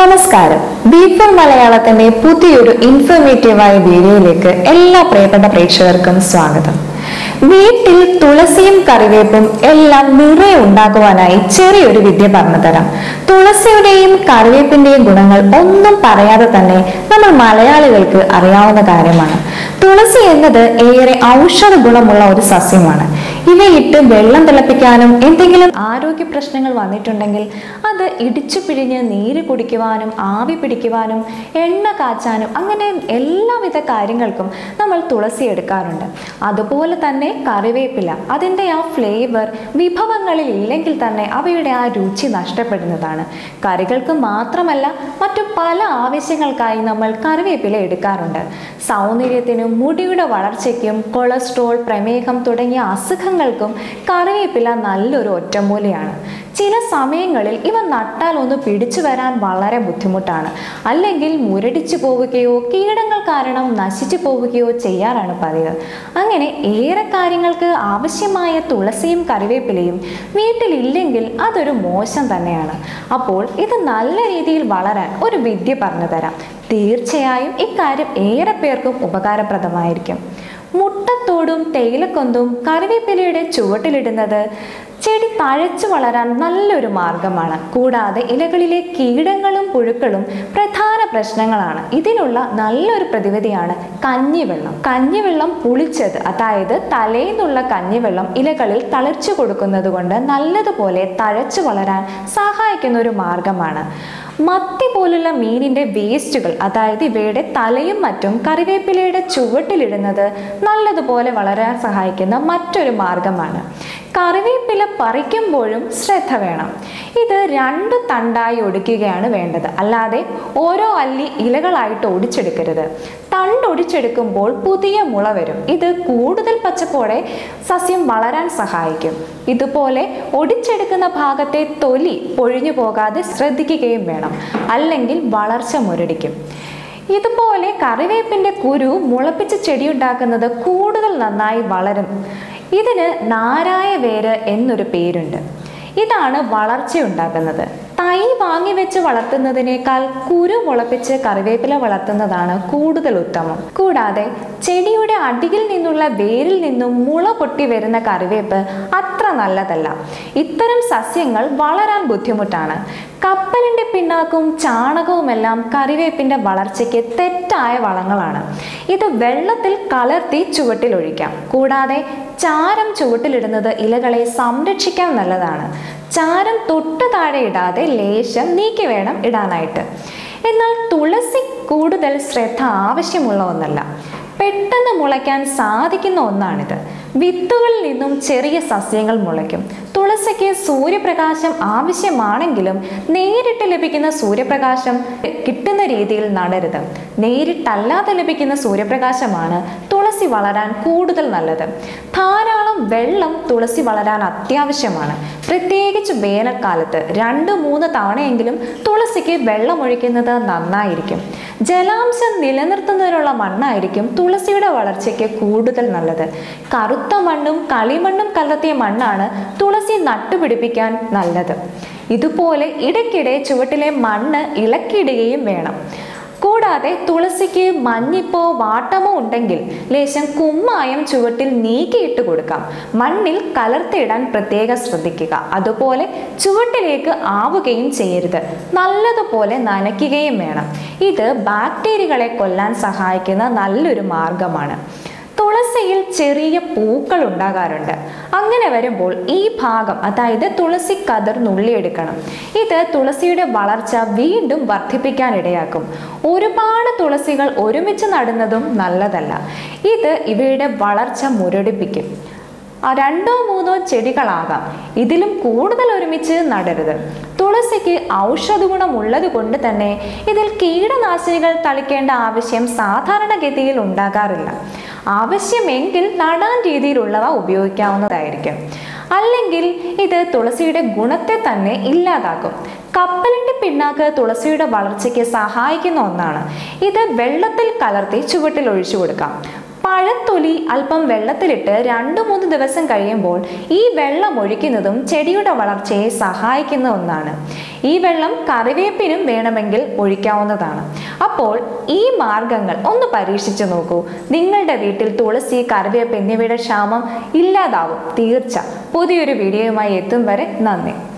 നമസ്കാരം ബീഫർ മലയാളത്തിന്റെ പുതിയൊരു ഇൻഫോർമേറ്റീവായ വീഡിയോയിലേക്ക് എല്ലാ പ്രിയപ്പെട്ട പ്രേക്ഷകർക്കും സ്വാഗതം വീട്ടിൽ തുളസിയും കറിവേപ്പും എല്ലാം നിറയെ ഉണ്ടാക്കുവാനായി ചെറിയൊരു വിദ്യ പറഞ്ഞു തരാം തുളസിയുടെയും കറിവേപ്പിന്റെയും ഗുണങ്ങൾ ഒന്നും പറയാതെ തന്നെ നമ്മൾ മലയാളികൾക്ക് അറിയാവുന്ന കാര്യമാണ് തുളസി എന്നത് ഏറെ ഔഷധ ഗുണമുള്ള ഒരു സസ്യമാണ് ഇവയിട്ട് വെള്ളം തിളപ്പിക്കാനും എന്തെങ്കിലും ആരോഗ്യ പ്രശ്നങ്ങൾ വന്നിട്ടുണ്ടെങ്കിൽ അത് ഇടിച്ചു പിഴിഞ്ഞ് നീര് കുടിക്കുവാനും ആവി പിടിക്കുവാനും എണ്ണ കാച്ചാനും അങ്ങനെ എല്ലാവിധ കാര്യങ്ങൾക്കും നമ്മൾ തുളസി എടുക്കാറുണ്ട് അതുപോലെ തന്നെ കറിവേപ്പില അതിൻ്റെ ആ ഫ്ലേവർ വിഭവങ്ങളിൽ ഇല്ലെങ്കിൽ തന്നെ അവയുടെ ആ രുചി നഷ്ടപ്പെടുന്നതാണ് കറികൾക്ക് മാത്രമല്ല മറ്റു പല ആവശ്യങ്ങൾക്കായി നമ്മൾ കറിവേപ്പില എടുക്കാറുണ്ട് സൗന്ദര്യത്തിനും മുടിയുടെ വളർച്ചയ്ക്കും കൊളസ്ട്രോൾ പ്രമേഹം തുടങ്ങിയ അസുഖങ്ങൾക്കും കറിവേപ്പില നല്ലൊരു ഒറ്റമൂലിയാണ് ചില സമയങ്ങളിൽ ഇവ നട്ടാൽ ഒന്ന് പിടിച്ചു വരാൻ വളരെ ബുദ്ധിമുട്ടാണ് അല്ലെങ്കിൽ മുരടിച്ചു പോവുകയോ കീടങ്ങൾ കാരണം നശിച്ചു പോവുകയോ ചെയ്യാറാണ് പതിവ് അങ്ങനെ ഏറെ കാര്യങ്ങൾക്ക് ആവശ്യമായ തുളസിയും കറിവേപ്പിലയും വീട്ടിലില്ലെങ്കിൽ അതൊരു മോശം തന്നെയാണ് അപ്പോൾ ഇത് നല്ല രീതിയിൽ വളരാൻ ഒരു വിദ്യ പറഞ്ഞു തരാം തീർച്ചയായും ഇക്കാര്യം ഏറെ പേർക്കും ഉപകാരപ്രദമായിരിക്കും മുട്ടത്തോടും തേയിലക്കൊന്തും കറിവേപ്പിലയുടെ ചുവട്ടിലിടുന്നത് ചെടി തഴച്ചു വളരാൻ നല്ലൊരു മാർഗമാണ് കൂടാതെ ഇലകളിലെ കീടങ്ങളും പുഴുക്കളും പ്രധാന പ്രശ്നങ്ങളാണ് ഇതിനുള്ള നല്ലൊരു പ്രതിവിധിയാണ് കഞ്ഞിവെള്ളം കഞ്ഞിവെള്ളം പുളിച്ചത് അതായത് തലേന്നുള്ള കഞ്ഞിവെള്ളം ഇലകളിൽ തളിച്ചു കൊടുക്കുന്നത് കൊണ്ട് നല്ലതുപോലെ തഴച്ചു വളരാൻ സഹായിക്കുന്ന ഒരു മാർഗമാണ് മത്തി പോലുള്ള മീനിന്റെ വേസ്റ്റുകൾ അതായത് ഇവയുടെ തലയും മറ്റും കറിവേപ്പിലയുടെ ചുവട്ടിലിടുന്നത് നല്ലതുപോലെ വളരാൻ സഹായിക്കുന്ന മറ്റൊരു മാർഗമാണ് കറിവേപ്പില പറിക്കുമ്പോഴും ശ്രദ്ധ വേണം ഇത് രണ്ട് തണ്ടായി ഒടിക്കുകയാണ് വേണ്ടത് അല്ലാതെ ഓരോ അല്ലി ഇലകളായിട്ട് ഒടിച്ചെടുക്കരുത് തണ്ട് ഒടിച്ചെടുക്കുമ്പോൾ പുതിയ മുള വരും ഇത് കൂടുതൽ പച്ചപ്പോടെ സസ്യം വളരാൻ സഹായിക്കും ഇതുപോലെ ഒടിച്ചെടുക്കുന്ന ഭാഗത്തെ തൊലി പൊഴിഞ്ഞു പോകാതെ ശ്രദ്ധിക്കുകയും വേണം അല്ലെങ്കിൽ വളർച്ച മുരടിക്കും ഇതുപോലെ കറിവേപ്പിന്റെ കുരു മുളപ്പിച്ച് ചെടിയുണ്ടാക്കുന്നത് കൂടുതൽ നന്നായി വളരും ഇതിന് നാരായ വേര് എന്നൊരു പേരുണ്ട് ഇതാണ് വളർച്ചയുണ്ടാക്കുന്നത് തൈ വാങ്ങി വെച്ച് വളർത്തുന്നതിനേക്കാൾ കുരു മുളപ്പിച്ച് കറിവേപ്പില വളർത്തുന്നതാണ് കൂടുതൽ ഉത്തമം കൂടാതെ ചെടിയുടെ അടിയിൽ നിന്നുള്ള വേരിൽ നിന്നും മുള പൊട്ടി വരുന്ന കറിവേപ്പ് അത്ര നല്ലതല്ല ഇത്തരം സസ്യങ്ങൾ വളരാൻ ബുദ്ധിമുട്ടാണ് കപ്പലിന്റെ പിണ്ണാക്കും ചാണകവുമെല്ലാം കറിവേപ്പിന്റെ വളർച്ചയ്ക്ക് തെറ്റായ വളങ്ങളാണ് ഇത് വെള്ളത്തിൽ കലർത്തി ചുവട്ടിൽ ഒഴിക്കാം കൂടാതെ ചാരം ചുവട്ടിലിടുന്നത് ഇലകളെ സംരക്ഷിക്കാൻ നല്ലതാണ് ചാരം തൊട്ട് താഴെ ഇടാതെ ലേശം നീക്കി വേണം ഇടാനായിട്ട് എന്നാൽ തുളസി കൂടുതൽ ശ്രദ്ധ ആവശ്യമുള്ള ഒന്നല്ല പെട്ടെന്ന് മുളയ്ക്കാൻ സാധിക്കുന്ന ഒന്നാണിത് വിത്തുകളിൽ നിന്നും ചെറിയ സസ്യങ്ങൾ മുളയ്ക്കും തുളസിക്ക് സൂര്യപ്രകാശം ആവശ്യമാണെങ്കിലും നേരിട്ട് ലഭിക്കുന്ന സൂര്യപ്രകാശം കിട്ടുന്ന രീതിയിൽ നടരുത് നേരിട്ടല്ലാതെ ലഭിക്കുന്ന സൂര്യപ്രകാശമാണ് തുളസി വളരാൻ കൂടുതൽ നല്ലത് ധാരാളം വെള്ളം തുളസി വളരാൻ അത്യാവശ്യമാണ് പ്രത്യേകിച്ച് വേനൽക്കാലത്ത് രണ്ട് മൂന്ന് തവണയെങ്കിലും തുളസിക്ക് വെള്ളം ഒഴിക്കുന്നത് നന്നായിരിക്കും ജലാംശം നിലനിർത്തുന്നതിനുള്ള മണ്ണായിരിക്കും തുളസിയുടെ വളർച്ചയ്ക്ക് കൂടുതൽ നല്ലത് കറുത്ത മണ്ണും കളിമണ്ണും കലർത്തിയ മണ്ണാണ് തുളസി നട്ടുപിടിപ്പിക്കാൻ നല്ലത് ഇതുപോലെ ഇടയ്ക്കിടെ ചുവട്ടിലെ മണ്ണ് ഇളക്കിയിടുകയും വേണം കൂടാതെ തുളസിക്ക് മഞ്ഞിപ്പോ വാട്ടമോ ഉണ്ടെങ്കിൽ ലേശം കുമ്മായം ചുവട്ടിൽ നീക്കിയിട്ട് കൊടുക്കാം മണ്ണിൽ കലർത്തിയിടാൻ പ്രത്യേകം ശ്രദ്ധിക്കുക അതുപോലെ ചുവട്ടിലേക്ക് ആവുകയും ചെയ്യരുത് നല്ലതുപോലെ നനയ്ക്കുകയും വേണം ഇത് ബാക്ടീരിയകളെ കൊല്ലാൻ സഹായിക്കുന്ന നല്ലൊരു മാർഗമാണ് തുളസിയിൽ ചെറിയ പൂക്കൾ ഉണ്ടാകാറുണ്ട് അങ്ങനെ വരുമ്പോൾ ഈ ഭാഗം അതായത് തുളസി കതിർ നുള്ളിയെടുക്കണം ഇത് തുളസിയുടെ വളർച്ച വീണ്ടും വർദ്ധിപ്പിക്കാൻ ഇടയാക്കും ഒരുപാട് തുളസികൾ ഒരുമിച്ച് നടുന്നതും നല്ലതല്ല ഇത് ഇവയുടെ വളർച്ച മുരടിപ്പിക്കും ആ രണ്ടോ മൂന്നോ ചെടികളാകാം ഇതിലും കൂടുതൽ ഒരുമിച്ച് നടരുത് തുളസിക്ക് ഔഷധ ഗുണമുള്ളത് കൊണ്ട് തന്നെ ഇതിൽ കീടനാശിനികൾ തളിക്കേണ്ട ആവശ്യം സാധാരണഗതിയിൽ ഉണ്ടാകാറില്ല ആവശ്യമെങ്കിൽ നടാൻ രീതിയിലുള്ളവ ഉപയോഗിക്കാവുന്നതായിരിക്കും അല്ലെങ്കിൽ ഇത് തുളസിയുടെ ഗുണത്തെ തന്നെ ഇല്ലാതാക്കും കപ്പലിന്റെ പിണ്ണാക്ക് തുളസിയുടെ വളർച്ചയ്ക്ക് സഹായിക്കുന്ന ഒന്നാണ് ഇത് വെള്ളത്തിൽ കലർത്തി ചുവട്ടിൽ ഒഴിച്ചു കൊടുക്കാം പഴത്തൊലി അല്പം വെള്ളത്തിലിട്ട് രണ്ട് മൂന്ന് ദിവസം കഴിയുമ്പോൾ ഈ വെള്ളം ഒഴിക്കുന്നതും ചെടിയുടെ വളർച്ചയെ സഹായിക്കുന്ന ഒന്നാണ് ഈ വെള്ളം കറിവേപ്പിനും വേണമെങ്കിൽ ഒഴിക്കാവുന്നതാണ് അപ്പോൾ ഈ മാർഗങ്ങൾ ഒന്ന് പരീക്ഷിച്ചു നോക്കൂ നിങ്ങളുടെ വീട്ടിൽ തുളസി കറിവേപ്പ് എന്നിവയുടെ ക്ഷാമം ഇല്ലാതാവും തീർച്ച പുതിയൊരു വീഡിയോയുമായി എത്തും വരെ നന്ദി